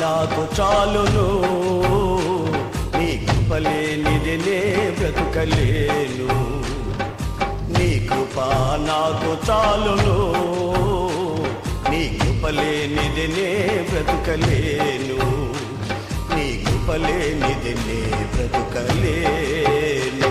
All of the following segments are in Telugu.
నాకు చాలును నీ కృపలేనిది నే బ్రతుకలేను నీ కృప నాకు చాలును నీ కృపలేనిది నే బ్రతుకలేను నీ కృపలేనిది నే బ్రతుకలేను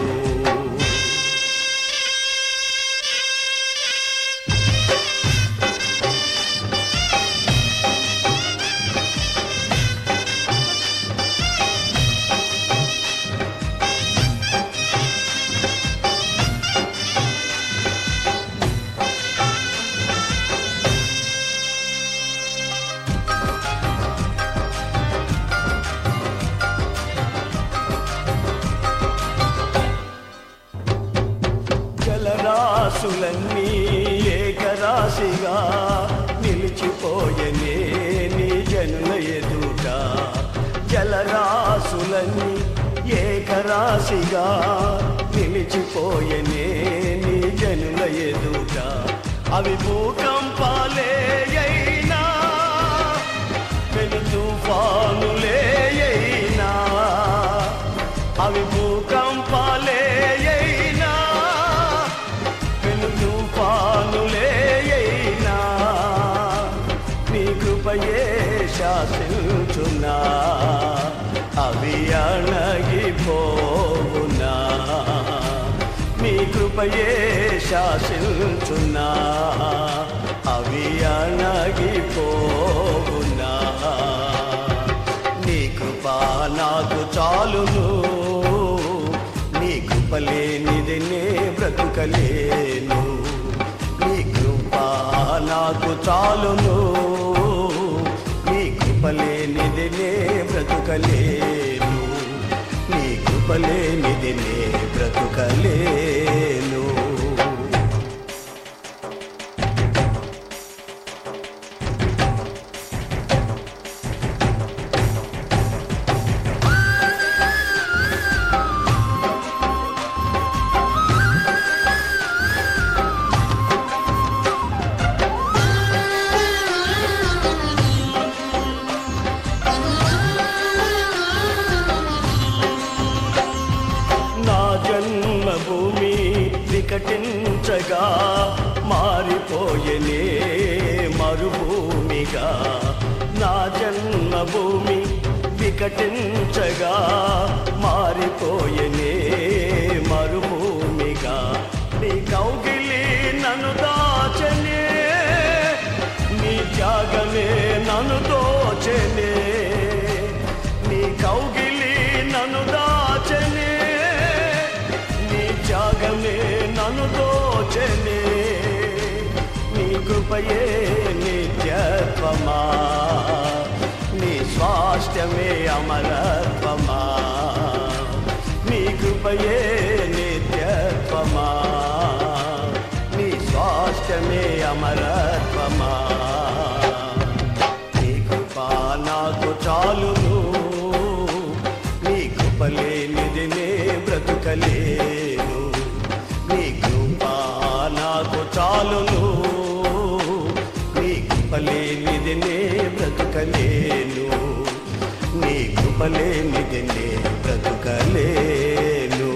జలరాశులన్నీ ఏకరాశిగా నిలిచిపోయనే నీ జనుల ఎదుట జలరాశులన్నీ ఏకరాశిగా నిలిచిపోయనే నీ జనుల ఎదుట అవి భూకంపాలే అయినా పెను తుఫానులే అయినా అవి భూకంపాలే అయినా పెను తుఫానులే అయినా నీ కృపయే శాసించున్నా అవి అణగిపోవునా నీ కృపయే శాసించున్నా అవి అణగిపోవునా నీ కృప నాకు చాలును నీ కృపలేనిది నే బ్రతుకలేను నీ కృప నాకు చాలును నీ కృపలేనిది నే బ్రతుకలేను నీ కృపలేనిది నే బ్రతుకలేను నా జన్మభూమి వికటించగా మారిపోయనే మరుభూమిగా నా జన్మభూమి వికటించగా మారిపోయనే మరుభూమిగా నీ కౌగిలి నన్ను దాచనే నీ త్యాగమే నన్ను దోచనే నీ కౌగిలి నన్ను దాచనే నీ త్యాగమే నన్ను దోచనే నీ కృపయే నిత్యత్వమా నీ స్వాస్థ్యమే అమరత్వమా నీ కృపయే నిత్యత్వమా నీ స్వాస్థ్యమే అమరత్వమా నీ కృప నాకు చాలును నీ కృపలేనిది నే బ్రతుకలేను నీ కృప నాకు చాలును నీ కృపలేనిది నే బ్రతుకలేను నీ కృపలేనిది నే బ్రతుకలేను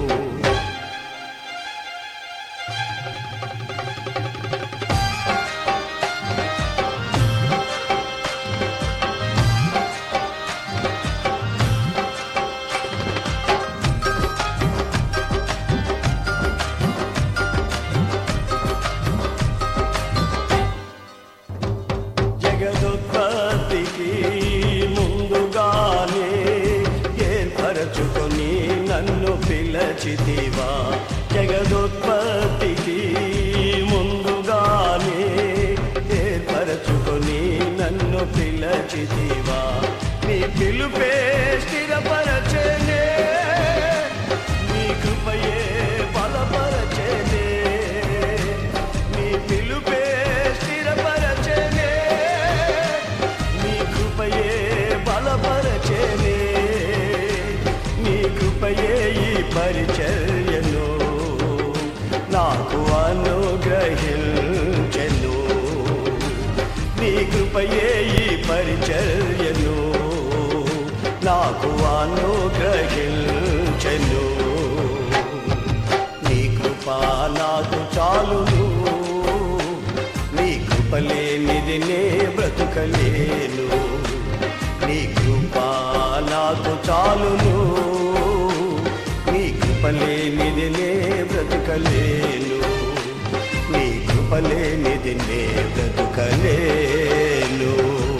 జగదుత్పత్తికి ముందుగానే ఏర్పరచుకొని నన్ను పిలచితివా జగదుత్పత్తికి ముందుగానే ఏర్పరచుకొని నన్ను పిలచితివా నీ పిలుపే స్థిరపరచనే నీ కృపయే బలపరచనే నీ పిలుపే స్థిరపరచనే నీ కృపయే బలపరచనే నీ కృపయే ఈ పరిచర్యను నాకు అనుగ్రహించెను నీ కృపయే ఈ పరిచర్యను కృపలేనిది నే బ్రతుకలేను నీ కృప నాకు చాలును నీ కృపలేనిది నే బ్రతుకలేను నీ కృపలేనిది నే బ్రతుకలేను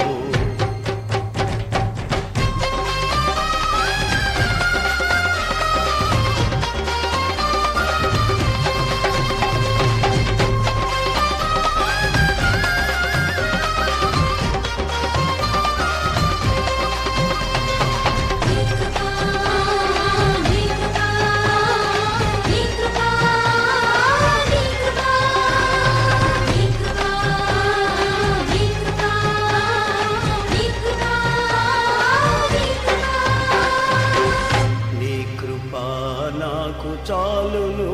నీ కృప నాకు చాలును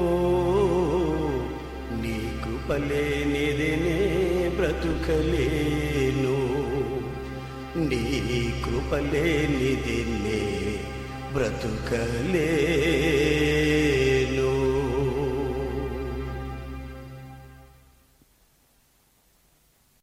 నీ కృపలేనిది నే బ్రతుకలేను నీ కృపలేనిది నే బ్రతుకలేను